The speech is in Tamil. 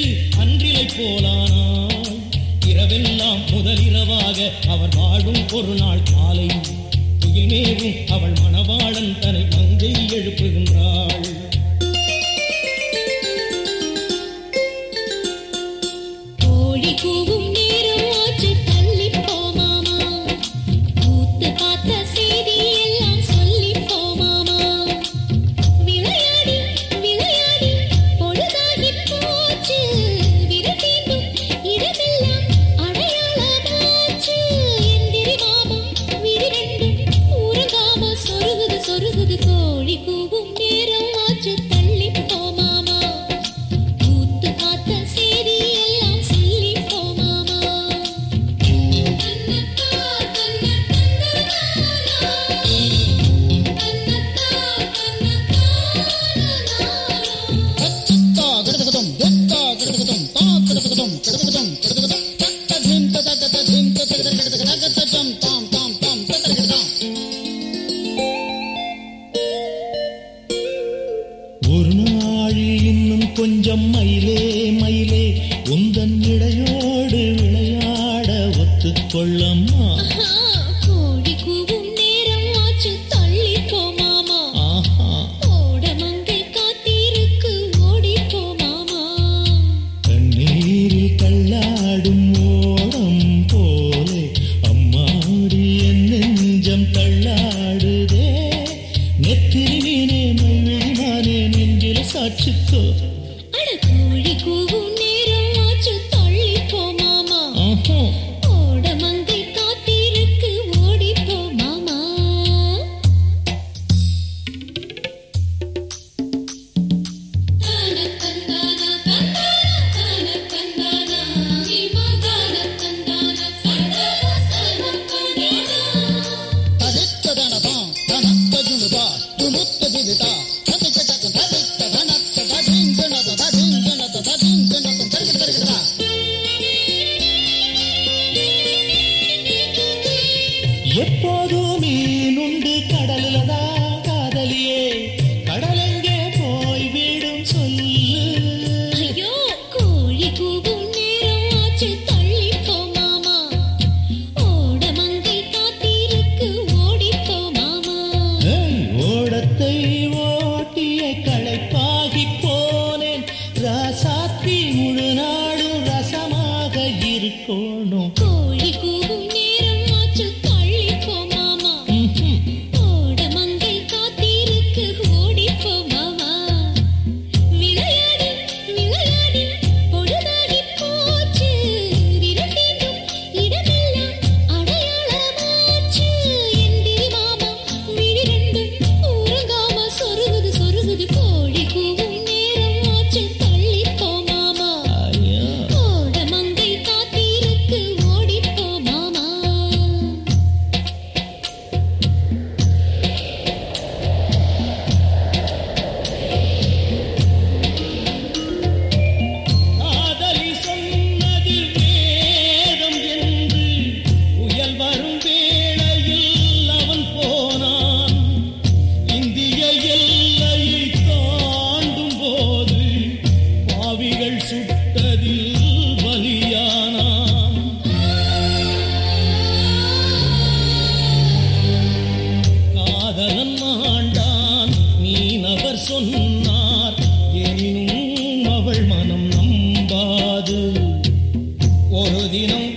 அன்றிலை போலானாள் இரவெல்லாம் முதலிரவாக அவர் வாழும் ஒரு நாள் காலை துயில் மேவும் அவள் மணவாளன் தன்னை மங்கை எழுப்புகின்றாள் கோழி கூவும் நேரம் ஆச்சு தள்ளிப் போ மாமா. கூத்து பார்த்த செய்தி எல்லாம் சொல்லிப் போ மாமா. விளையாடி, விளையாடி பொழுதாகிப் போச்சு. விரல் தீண்டும் இடமெல்லாம் அடையாளமாச்சு. எந்திரி மாமா, விழி ரெண்டும் உறங்காம சொருகுது, சொருகுது. கோழி கூவும் நேரம் ஆச்சு தள்ளிப் போ மாமா. கூத்து பார்த்த செய்தி எல்லாம் சொல்லிப் போ மாமா. தன்னத்தா, தன்னத்தந்தனானா. தன்னத்தா, தன்னத்தானா. ஒரு நாழில் இன்னும் கொஞ்சம் மயிலே மயிலே உந்தன் இடையோடு விளையாட ஒத்துக்கொள்ளம்மா ஆஹா, கோழி கூவும் நேரம் ஆச்சு தள்ளிப் போ மாமா. ஆஹா ஓடமங்கை காத்திருக்கு ஓடிப் போ மாமா. கண்ணீரில் கல்லாடும் ஓடம் போலே அம்மாடி என் நெஞ்சம் தள்ளாடுதே நெத்திரி மீனே மைவிழிமானே நெஞ்சில சாட்சிக்கோ அட கோழி கூவும் நேரம் ஆச்சு தள்ளிப் போ மாமா. ஆஹா ஓடமங்கை காத்திருக்கு ஓடிப் போ மாமா. தான தந்தானா தந்தானா தான தந்தானா ஜீமா தான தந்தானா சந்தானா சன தந்தானா எப்போதும் மீன் உண்டு கடல்ல தான் காதலியே கடலெங்கே போய் விடும் சொல்லு ஐயோ கோழி கூவும் நேரம் ஆச்சு தள்ளிப் போ மாமா ஓடமங்கை காத்திருக்கு ஓடிப் போ மாமா ஏய், ஓடத்தை ஓட்டிய களைப்பாகி போனேன் ராசாத்தி முழு நாடும் ரசமாக இருக்கணும் கோழி கூவும் நேரம் ஆச்சு தள்ளிப் போ மாமா ம்ஹும். ஓடமங்கை காத்திருக்கு ஓடிப் போ மாமா விளையாடி விளையாடி பொழுதாகிப் போச்சு விரல் தீண்டும் இடமெல்லாம் அடையாளமாச்சு எந்திரி மாமா விழி ரெண்டும் உறங்காம சொருகுது சொருகுது கோழி கூவும் நேரம் ஆச்சு தள்ளிப் போ மாமா ஐயா. ஓடமங்கை காத்திருக்கு ஓடிப் போ மாமா காதலி சொன்னது வேதம் என்று புயல் வரும் வேளையில் அவன் போனான் இந்திய எல்லையை தாண்டும் போது பாவிகள் சுட்டதில் பலியானான் காதலன் மாண்டான் மீனவர் சொன்னார் எனினும் அவள் மனம் நம்பாது ஒரு தினம்